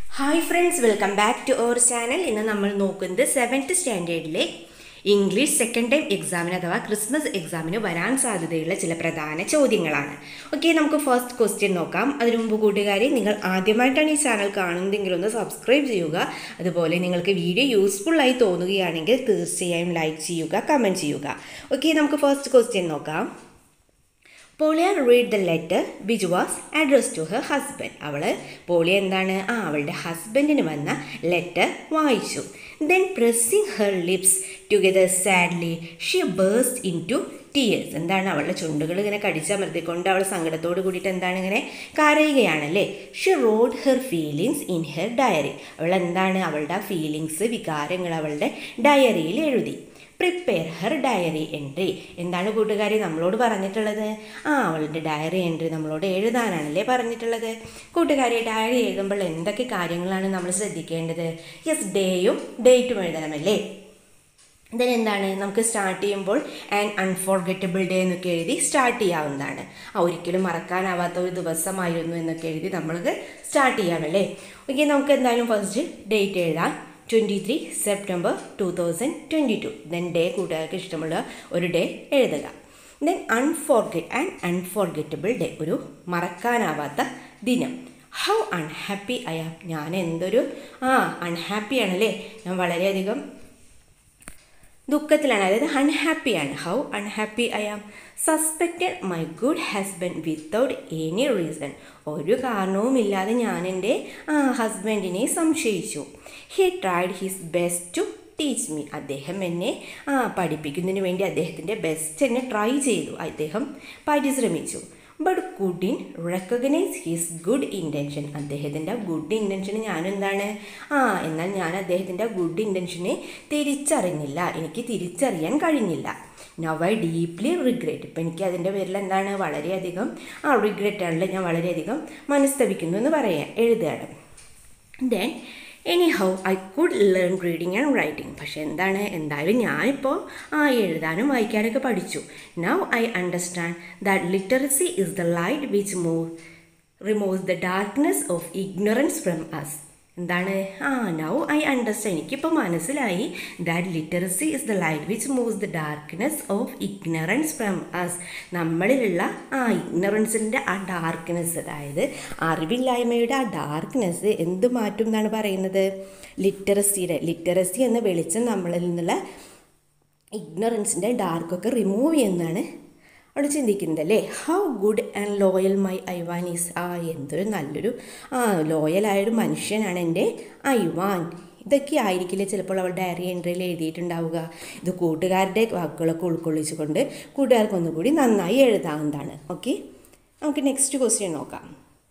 Hi friends welcome back to our channel ഇന്ന് നമ്മൾ നോക്കുന്നത് സെവൻത്ത് സ്റ്റാൻഡേർഡിലെ ഇംഗ്ലീഷ് സെക്കൻഡ് ടൈം എക്സാമിന് അഥവാ ക്രിസ്മസ് എക്സാമിന് വരാൻ സാധ്യതയുള്ള ചില പ്രധാന ചോദ്യങ്ങളാണ് ഓക്കെ നമുക്ക് ഫസ്റ്റ് ക്വസ്റ്റ്യൻ നോക്കാം അതിനു മുമ്പ് കൂട്ടുകാരെ നിങ്ങൾ ആദ്യമായിട്ടാണ് ഈ ചാനൽ കാണുന്നതെങ്കിൽ ഒന്ന് സബ്സ്ക്രൈബ് ചെയ്യുക അതുപോലെ നിങ്ങൾക്ക് വീഡിയോ യൂസ്ഫുൾ ആയി തോന്നുകയാണെങ്കിൽ തീർച്ചയായും ലൈക്ക് ചെയ്യുക കമൻറ്റ് ചെയ്യുക ഓക്കെ നമുക്ക് ഫസ്റ്റ് ക്വസ്റ്റ്യൻ നോക്കാം Polya read the letter which was address to her husband അവൾ പോളിയ എന്താണ് ആ അവളുടെ ഹസ്ബൻഡിന് വന്ന ലെറ്റർ വായിച്ചു then pressing her lips together sadly she burst into tears എന്താണ് അവളുടെ ചുണ്ടുകൾ ഇങ്ങനെ കടിച്ചമർത്തിക്കൊണ്ട് അവൾ സങ്കടത്തോട് കൂടിയിട്ട് എന്താണ് ഇങ്ങനെ കരയുകയാണല്ലേ she wrote her feelings in her diary അവൾ എന്താണ് അവളുടെ ഫീലിങ്സ് വികാരങ്ങൾ അവളുടെ ഡയറിയിൽ എഴുതി പ്രിപ്പയർ ഹെർ ഡയറി എൻട്രി എന്താണ് കൂട്ടുകാരി നമ്മളോട് പറഞ്ഞിട്ടുള്ളത് ആ അവളുടെ ഡയറി എൻട്രി നമ്മളോട് എഴുതാനാണല്ലേ പറഞ്ഞിട്ടുള്ളത് കൂട്ടുകാരി ഡയറി എഴുതുമ്പോൾ എന്തൊക്കെ കാര്യങ്ങളാണ് നമ്മൾ ശ്രദ്ധിക്കേണ്ടത് യെസ് ഡേയും ഡേറ്റും എഴുതണമല്ലേ ദെൻ എന്താണ് നമുക്ക് സ്റ്റാർട്ട് ചെയ്യുമ്പോൾ ആൻഡ് അൺഫോർഗറ്റബിൾ ഡേ എന്നൊക്കെ എഴുതി സ്റ്റാർട്ട് ചെയ്യാവുന്നതാണ് ആ ഒരിക്കലും മറക്കാനാവാത്ത ഒരു ദിവസമായിരുന്നു എന്നൊക്കെ എഴുതി നമ്മൾക്ക് സ്റ്റാർട്ട് ചെയ്യാമല്ലേ ഓക്കെ നമുക്ക് എന്തായാലും ഫസ്റ്റ് ഡേറ്റ് എഴുതാം twenty three September two thousand twenty two then day കൂട്ടുകാർക്ക് ഇഷ്ടമുള്ള ഒരു ഡേ എഴുതുക then unforget and unforgettable day ഒരു മറക്കാനാവാത്ത ദിനം ഹൗ അൺഹാപ്പി ഐ ആം ഞാൻ എന്തൊരു ആ അൺഹാപ്പി ആണല്ലേ ഞാൻ വളരെയധികം ദുഃഖത്തിലാണ് അതായത് അൺഹാപ്പിയാണ് how unhappy I am suspected my good husband without any reason ഒരു കാരണവുമില്ലാതെ ഞാൻ എൻ്റെ ഹസ്ബൻഡിനെ സംശയിച്ചു he tried his best to teach me അദ്ദേഹം എന്നെ പഠിപ്പിക്കുന്നതിന് വേണ്ടി അദ്ദേഹത്തിൻ്റെ ബെസ്റ്റ് എന്നെ ട്രൈ ചെയ്തു അദ്ദേഹം പരിശ്രമിച്ചു but couldn't recognise his good intention അദ്ദേഹത്തിൻ്റെ ഗുഡ് ഇൻറ്റൻഷൻ ഞാനെന്താണ് ആ എന്നാൽ ഞാൻ അദ്ദേഹത്തിൻ്റെ ഗുഡ് ഇൻറ്റൻഷനെ തിരിച്ചറിഞ്ഞില്ല എനിക്ക് തിരിച്ചറിയാൻ കഴിഞ്ഞില്ല നവ് ഐ ഡീപ്ലി റിഗ്രറ്റ് ഇപ്പം എനിക്ക് അതിൻ്റെ പേരിൽ എന്താണ് വളരെയധികം ആ റിഗ്രറ്റ് ആണല്ലോ ഞാൻ വളരെയധികം മനസ്തപിക്കുന്നു എന്ന് പറയാം എഴുതുകയാണ് then anyhow I could learn reading and writing പക്ഷേ എന്താണ് എന്തായാലും ഞാനിപ്പോൾ ആ എഴുതാനും വായിക്കാനൊക്കെ പഠിച്ചു now I understand that literacy is the light which move removes the darkness of ignorance from us എന്താണ് ആ നൗ ഐ അണ്ടർസ്റ്റാൻഡ് എനിക്കിപ്പോൾ മനസ്സിലായി that literacy is the light which moves the darkness of ignorance from us നമ്മളിലുള്ള ആ ഇഗ്നറൻസിൻ്റെ ആ darkness അതായത് അറിവില്ലായ്മയുടെ ആ darkness എന്ത് മാറ്റും എന്നാണ് പറയുന്നത് ലിറ്ററസിയുടെ ലിറ്ററസി എന്ന വെളിച്ചം നമ്മളിൽ നിന്നുള്ള ഇഗ്നറൻസിൻ്റെ ഡാർക്കൊക്കെ റിമൂവ് ചെയ്യുന്നതാണ് അവിടെ ചിന്തിക്കുന്നത് അല്ലേ how good and loyal my Ivan is ആ എന്തൊരു നല്ലൊരു ആ ലോയലായൊരു മനുഷ്യനാണ് എൻ്റെ ഐവാൻ ഇതൊക്കെ ആയിരിക്കില്ല ചിലപ്പോൾ അവൾ ഡയറി എൻട്രിയിൽ എഴുതിയിട്ടുണ്ടാവുക ഇത് കൂട്ടുകാരുടെ വാക്കുകളൊക്കെ ഉൾക്കൊള്ളിച്ചുകൊണ്ട് കൂട്ടുകാർക്ക് ഒന്നുകൂടി നന്നായി എഴുതാവുന്നതാണ് ഓക്കെ നമുക്ക് നെക്സ്റ്റ് ക്വസ്റ്റ്യൻ നോക്കാം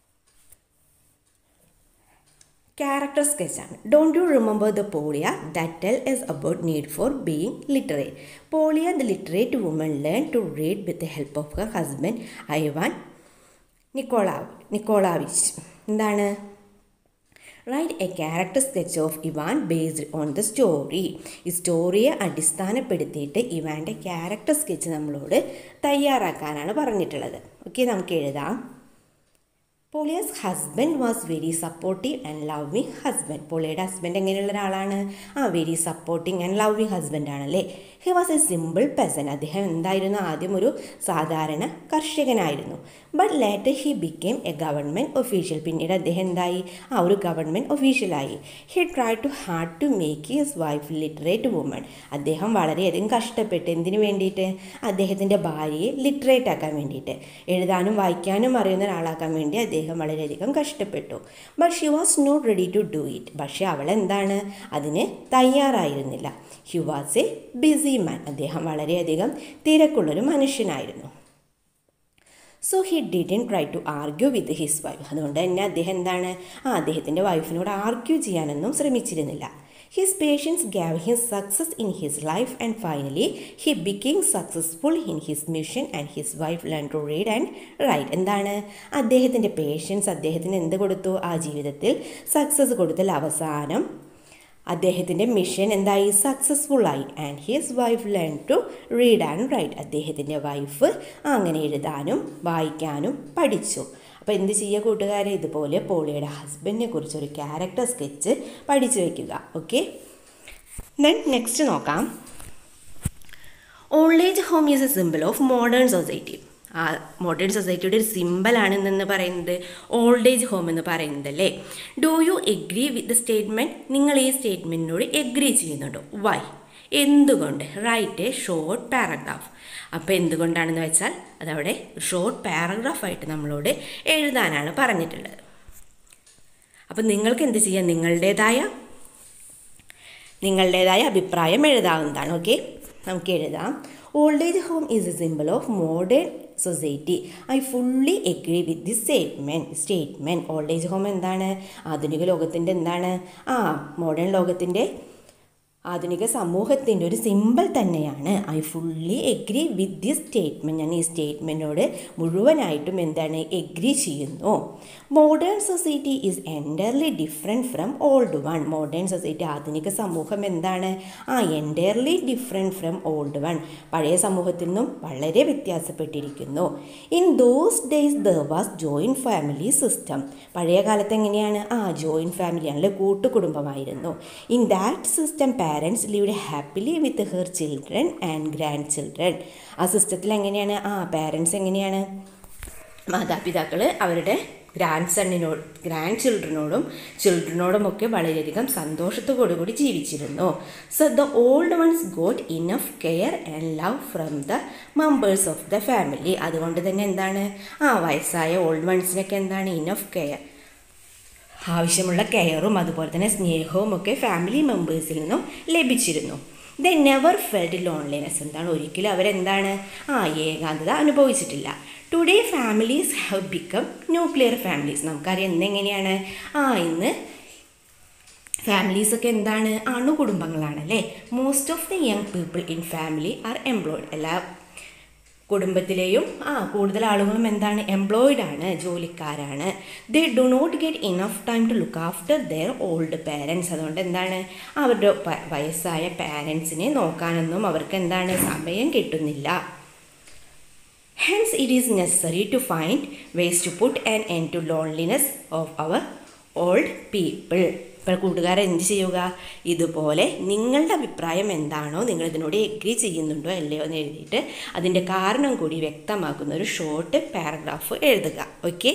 ക്യാരക്ടർ സ്കെച്ചാണ് don't you remember the Polya that tell is about need for being literate Polya the literate woman learn to read with the help of her husband Ivan Nikolaev Nikolaevich എന്താണ് write a character sketch of Ivan based on the story ഈ സ്റ്റോറിയെ അടിസ്ഥാനപ്പെടുത്തിയിട്ട് ഇവാൻ്റെ character sketch നമ്മളോട് തയ്യാറാക്കാനാണ് പറഞ്ഞിട്ടുള്ളത് okay നമുക്ക് എഴുതാം Polya's husband was very supportive and loving husband പോളിയുടെ husband എങ്ങനെയുള്ള ഒരാളാണ് ആ very supporting and loving husband ആണല്ലേ he was a simple person അദ്ദേഹം എന്തായിരുന്നു ആദ്യം ഒരു സാധാരണ കർഷകനായിരുന്നു but later he became a government official പിന്നീട് അദ്ദേഹം എന്തായി ആ ഒരു ഗവൺമെൻറ് ഒഫീഷ്യലായി he try to hard to make his wife literate woman അദ്ദേഹം വളരെയധികം കഷ്ടപ്പെട്ട് എന്തിനു വേണ്ടിയിട്ട് അദ്ദേഹത്തിൻ്റെ ഭാര്യയെ ലിറ്ററേറ്റ് ആക്കാൻ വേണ്ടിയിട്ട് എഴുതാനും വായിക്കാനും അറിയുന്ന ഒരാളാക്കാൻ വേണ്ടി അദ്ദേഹം വളരെയധികം കഷ്ടപ്പെട്ടു but she was not ready to do it പക്ഷേ അവൾ എന്താണ് അതിന് തയ്യാറായിരുന്നില്ല he was a busy man അദ്ദേഹം വളരെയധികം തിരക്കുള്ളൊരു മനുഷ്യനായിരുന്നു so he didn't try to argue with his wife അതുകൊണ്ട് തന്നെ അദ്ദേഹം എന്താണ് ആ അദ്ദേഹത്തിൻ്റെ വൈഫിനോട് ആർഗ്യൂ ചെയ്യാനൊന്നും ശ്രമിച്ചിരുന്നില്ല his patience gave his success in his life and finally he became successful in his mission and his wife learn to read and write എന്താണ് അദ്ദേഹത്തിൻ്റെ പേഷ്യൻസ് അദ്ദേഹത്തിന് എന്ത് കൊടുത്തു ആ ജീവിതത്തിൽ സക്സസ് കൊടുത്തൽ അവസാനം അദ്ദേഹത്തിൻ്റെ മിഷൻ എന്തായി സക്സസ്ഫുള്ളായി and his wife learn to read and write അദ്ദേഹത്തിൻ്റെ വൈഫ് അങ്ങനെ എഴുതാനും വായിക്കാനും പഠിച്ചു അപ്പോൾ എന്ത് ചെയ്യുക കൂട്ടുകാരെ ഇതുപോലെ പോളിയുടെ ഹസ്ബൻഡിനെ കുറിച്ച് ഒരു ക്യാരക്ടർ സ്കെച്ച് പഠിച്ചു വയ്ക്കുക ഓക്കെ ദെൻ നെക്സ്റ്റ് നോക്കാം old age home is a simple of modern society ആ മോഡേൺ സൊസൈറ്റിയുടെ ഒരു സിമ്പിളാണ് എന്ന് പറയുന്നത് ഓൾഡ് ഏജ് ഹോം എന്ന് പറയുന്നത് അല്ലേ do you agree with the statement നിങ്ങൾ ഈ സ്റ്റേറ്റ്മെൻറ്റിനോട് എഗ്രി ചെയ്യുന്നുണ്ടോ വൈ എന്തുകൊണ്ട് റൈറ്റ് എ ഷോർട്ട് പാരഗ്രാഫ് അപ്പോൾ എന്തുകൊണ്ടാണെന്ന് വെച്ചാൽ അതവിടെ ഷോർട്ട് പാരഗ്രാഫായിട്ട് നമ്മളോട് എഴുതാനാണ് പറഞ്ഞിട്ടുള്ളത് അപ്പം നിങ്ങൾക്ക് എന്ത് ചെയ്യാം നിങ്ങളുടേതായ നിങ്ങളുടേതായ അഭിപ്രായം എഴുതാവുന്നതാണ് ഓക്കെ നമുക്ക് എഴുതാം old age home is a simple of modern society I fully agree with the statement statement old age home എന്താണ് ആധുനിക ലോകത്തിൻ്റെ എന്താണ് ആ മോഡേൺ ലോകത്തിൻ്റെ ആധുനിക സമൂഹത്തിൻ്റെ ഒരു സിമ്പിൾ തന്നെയാണ് I fully agree with this statement ഞാൻ ഈ സ്റ്റേറ്റ്മെൻറ്റിനോട് മുഴുവനായിട്ടും എന്താണ് എഗ്രി ചെയ്യുന്നു modern society is entirely different from old one modern society ആധുനിക സമൂഹം എന്താണ് ആ entirely different from old one പഴയ സമൂഹത്തിൽ നിന്നും വളരെ വ്യത്യാസപ്പെട്ടിരിക്കുന്നു in those days the was joint family system പഴയ കാലത്ത് എങ്ങനെയാണ് ആ ജോയിൻറ്റ് ഫാമിലി ആണല്ലേ കൂട്ടുകുടുംബമായിരുന്നു in that system parents lived happily with her children and grand children ആ സിസ്റ്റത്തിൽ എങ്ങനെയാണ് ആ പാരൻസ് എങ്ങനെയാണ് മാതാപിതാക്കൾ അവരുടെ ഗ്രാൻഡ് സണ്ണിനോട് ഗ്രാൻഡ് ചിൽഡ്രനോടും ചിൽഡ്രനോടും ഒക്കെ വളരെയധികം സന്തോഷത്തോടു കൂടി ജീവിച്ചിരുന്നു so the old ones got enough care and love from the members of the family അതുകൊണ്ട് തന്നെ എന്താണ് ആ വയസ്സായ ഓൾഡ് വൺസിനൊക്കെ എന്താണ് ഇനഫ് കെയർ ആവശ്യമുള്ള കെയറും അതുപോലെ തന്നെ സ്നേഹവും ഒക്കെ ഫാമിലി മെമ്പേഴ്സിൽ നിന്നും ലഭിച്ചിരുന്നു ദ നെവർ ഫെൽഡ് ലോൺലിനെസ് എന്താണ് ഒരിക്കലും അവരെന്താണ് ആ ഏകാന്തത അനുഭവിച്ചിട്ടില്ല today families have become nuclear families നമുക്കറിയാം ഇന്ന് എങ്ങനെയാണ് ആ ഇന്ന് ഫാമിലീസൊക്കെ എന്താണ് അണുകുടുംബങ്ങളാണ് അല്ലേ most of the young people in family are employed എല്ലാ കുടുംബത്തിലെയും ആ കൂടുതൽ ആളുകളും എന്താണ് എംപ്ലോയിഡ് ആണ് ജോലിക്കാരാണ് they do not get enough time to look after their old parents അതുകൊണ്ട് എന്താണ് അവരുടെ വയസ്സായ പാരൻസിനെ നോക്കാനൊന്നും അവർക്ക് എന്താണ് സമയം കിട്ടുന്നില്ല hence it is necessary to find ways to put an end to loneliness of our old people ഇപ്പോൾ കൂട്ടുകാരെ എന്ത് ചെയ്യുക ഇതുപോലെ നിങ്ങളുടെ അഭിപ്രായം എന്താണോ നിങ്ങൾ ഇതിനോട് എഗ്രി ചെയ്യുന്നുണ്ടോ അല്ലയോ എന്ന് എഴുതിയിട്ട് അതിൻ്റെ കാരണം കൂടി വ്യക്തമാക്കുന്ന ഒരു ഷോർട്ട് പാരഗ്രാഫ് എഴുതുക ഓക്കെ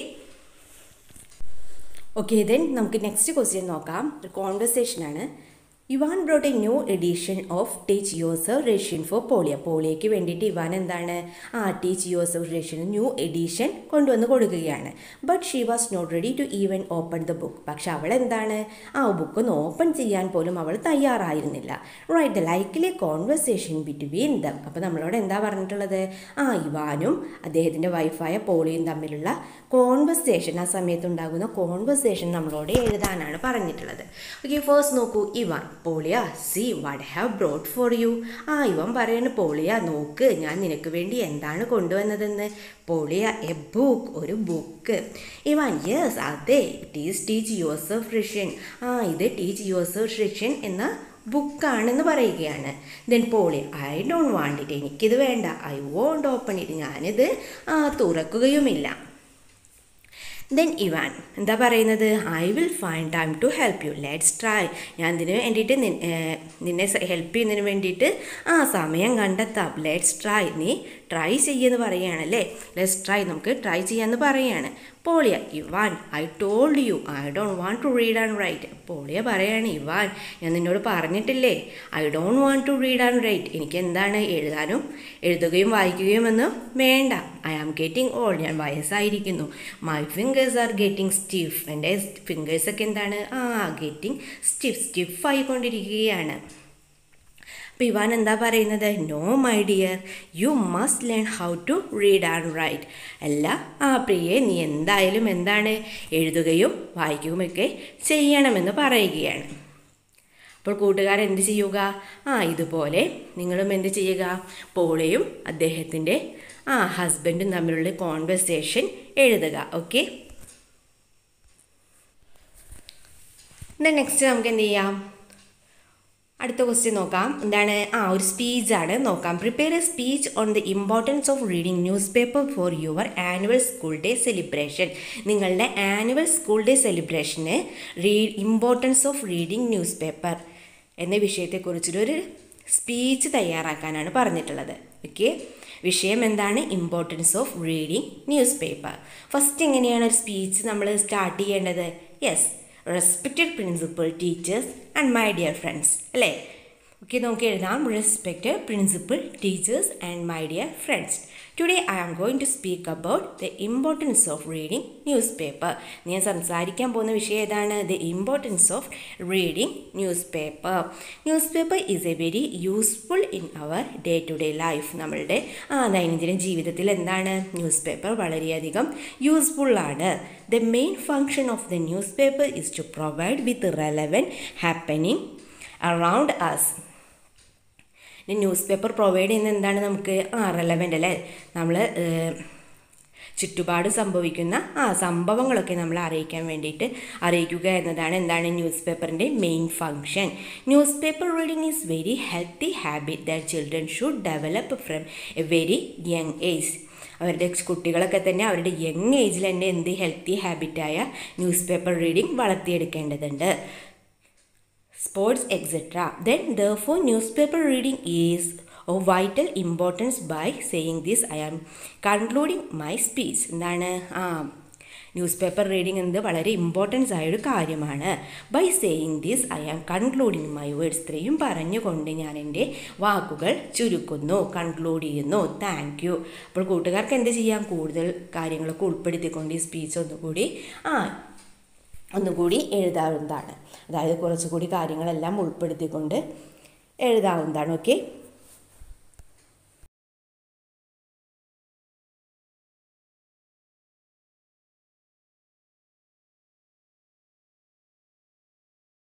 ഓക്കെ ദെൻ നമുക്ക് നെക്സ്റ്റ് ക്വസ്റ്റ്യൻ നോക്കാം ഒരു കോൺവെർസേഷനാണ് Ivan brought a new edition of teach yourself Russian for Polya പോളിയയ്ക്ക് വേണ്ടിയിട്ട് ഇവാൻ എന്താണ് ആ teach yourself Russian new edition കൊണ്ടുവന്ന് കൊടുക്കുകയാണ് but she was not ready to even open the book പക്ഷെ അവൾ എന്താണ് ആ ബുക്ക് ഒന്ന് ഓപ്പൺ ചെയ്യാൻ പോലും അവൾ തയ്യാറായിരുന്നില്ല write the likely conversation between them അപ്പോൾ നമ്മളോട് എന്താ പറഞ്ഞിട്ടുള്ളത് ആ ഇവാനും അദ്ദേഹത്തിൻ്റെ വൈഫായ പോളിയും തമ്മിലുള്ള കോൺവെർസേഷൻ ആ സമയത്ത് ഉണ്ടാകുന്ന കോൺവെർസേഷൻ നമ്മളോട് എഴുതാനാണ് പറഞ്ഞിട്ടുള്ളത് ഓക്കെ ഫേസ്റ്റ് നോക്കൂ Ivan Polya see what have brought for you ആ ഇവൻ പറയാണ് പോളിയ നോക്ക് ഞാൻ നിനക്ക് വേണ്ടി എന്താണ് കൊണ്ടുവന്നതെന്ന് പോളിയ എ ബുക്ക് ഒരു ബുക്ക് ഇവാൻ യെസ് അതെ it is teach yourself Russian ആ ഇത് ടീച്ച് യുവേഴ്സ് റഷ്യൻ എന്ന ബുക്കാണെന്ന് പറയുകയാണ് then Poly I don't want it എനിക്കിത് വേണ്ട ഐ വോണ്ട് ഓപ്പൺ ഇറ്റ് ഞാനിത് ആ തുറക്കുകയുമില്ല ദെൻ ഇവാൻ എന്താ പറയുന്നത് I will find time to help you let's try ഞാൻ ഇതിന് വേണ്ടിയിട്ട് നിന്നെ ഹെൽപ്പ് ചെയ്യുന്നതിന് വേണ്ടിയിട്ട് ആ സമയം കണ്ടെത്താം ലെറ്റ്സ് ട്രൈ നീ ട്രൈ ചെയ്യുമെന്ന് പറയുകയാണല്ലേ ലെറ്റ്സ് ട്രൈ നമുക്ക് ട്രൈ ചെയ്യാമെന്ന് പറയുകയാണ് Polya Ivan I told you I don't want to read and write Polya പറയാണ് ഇവാൻ ഞാൻ നിന്നോട് പറഞ്ഞിട്ടില്ലേ I don't want to read and write എനിക്ക് എന്താണ് എഴുതാനും എഴുതുകയും വായിക്കുകയും ഒന്നും വേണ്ട ഐ ആം ഗെറ്റിംഗ് ഓൾഡ് ഞാൻ വയസ്സായിരിക്കുന്നു my fingers are getting stiff എൻ്റെ ഫിംഗേഴ്സൊക്കെ എന്താണ് ആ ഗെറ്റിംഗ് സ്റ്റിഫ് സ്റ്റിഫ് ആയിക്കൊണ്ടിരിക്കുകയാണ് അപ്പോൾ ഇവാൻ എന്താ പറയുന്നത് no my dear you must learn how to read and write അല്ല ആ പ്രിയെ നീ എന്തായാലും എന്താണ് എഴുതുകയും വായിക്കുകയുമൊക്കെ ചെയ്യണമെന്ന് പറയുകയാണ് അപ്പോൾ കൂട്ടുകാർ എന്ത് ചെയ്യുക ആ ഇതുപോലെ നിങ്ങളും എന്ത് ചെയ്യുക പോളയും അദ്ദേഹത്തിൻ്റെ ആ ഹസ്ബൻഡും തമ്മിലുള്ള കോൺവെർസേഷൻ എഴുതുക ഓക്കെ നെക്സ്റ്റ് നമുക്ക് എന്ത് ചെയ്യാം അടുത്ത ക്വസ്റ്റ്യൻ നോക്കാം എന്താണ് ആ ഒരു സ്പീച്ചാണ് നോക്കാം prepare a speech on the importance of reading newspaper for your annual school day celebration നിങ്ങളുടെ ആനുവൽ സ്കൂൾ ഡേ സെലിബ്രേഷന് the importance of reading newspaper എന്ന വിഷയത്തെക്കുറിച്ചൊരു സ്പീച്ച് തയ്യാറാക്കാനാണ് പറഞ്ഞിട്ടുള്ളത് ഓക്കെ വിഷയം എന്താണ് importance of reading newspaper first എങ്ങനെയാണ് ഒരു സ്പീച്ച് നമ്മൾ സ്റ്റാർട്ട് ചെയ്യേണ്ടത് yes respected principal teachers and my dear friends അല്ലേ ഓക്കെ നമുക്ക് എഴുതാം respected principal teachers and my dear friends today I am going to speak about the importance of reading newspaper ഞാൻ സംസാരിക്കാൻ പോകുന്ന വിഷയം ഏതാണ് the importance of reading newspaper newspaper is a very useful in our day to day life നമ്മളുടെ ആ ദൈനംദിന ജീവിതത്തിൽ എന്താണ് ന്യൂസ് പേപ്പർ വളരെയധികം യൂസ്ഫുള്ളാണ് the main function of the newspaper is to provide with relevant happening around us newspaper provide ചെയ്യുന്ന എന്താണ് നമുക്ക് ആ റെലവൻ്റ് അല്ലേ നമ്മൾ ചുറ്റുപാട് സംഭവിക്കുന്ന ആ സംഭവങ്ങളൊക്കെ നമ്മൾ അറിയിക്കാൻ വേണ്ടിയിട്ട് അറിയിക്കുക എന്നതാണ് എന്താണ് ന്യൂസ് പേപ്പറിൻ്റെ main function newspaper reading is very healthy habit that children should develop from a very young age അവരുടെ കുട്ടികളൊക്കെ തന്നെ അവരുടെ യങ് ഏജിൽ തന്നെ എന്ത് ഹെൽത്തി ഹാബിറ്റായ ന്യൂസ് പേപ്പർ റീഡിംഗ് വളർത്തിയെടുക്കേണ്ടതുണ്ട് sports etc. Then therefore newspaper reading is of vital importance by saying this I am concluding my speech എന്താണ് ആ ന്യൂസ് പേപ്പർ റീഡിംഗ് എന്നത് വളരെ ഇമ്പോർട്ടൻസ് ആയൊരു കാര്യമാണ് by saying this I am concluding my words ഇത്രയും പറഞ്ഞുകൊണ്ട് ഞാൻ എൻ്റെ വാക്കുകൾ ചുരുക്കുന്നു കൺക്ലൂഡ് ചെയ്യുന്നു താങ്ക് യു അപ്പോൾ കൂട്ടുകാർക്ക് എന്ത് ചെയ്യാം കൂടുതൽ കാര്യങ്ങളൊക്കെ ഉൾപ്പെടുത്തിക്കൊണ്ട് ഈ സ്പീച്ച് ഒന്നുകൂടി ആ ഒന്നുകൂടി എഴുതാവുന്നതാണ് അതായത് കുറച്ചുകൂടി കാര്യങ്ങളെല്ലാം ഉൾപ്പെടുത്തിക്കൊണ്ട് എഴുതാവുന്നതാണ് ഓക്കെ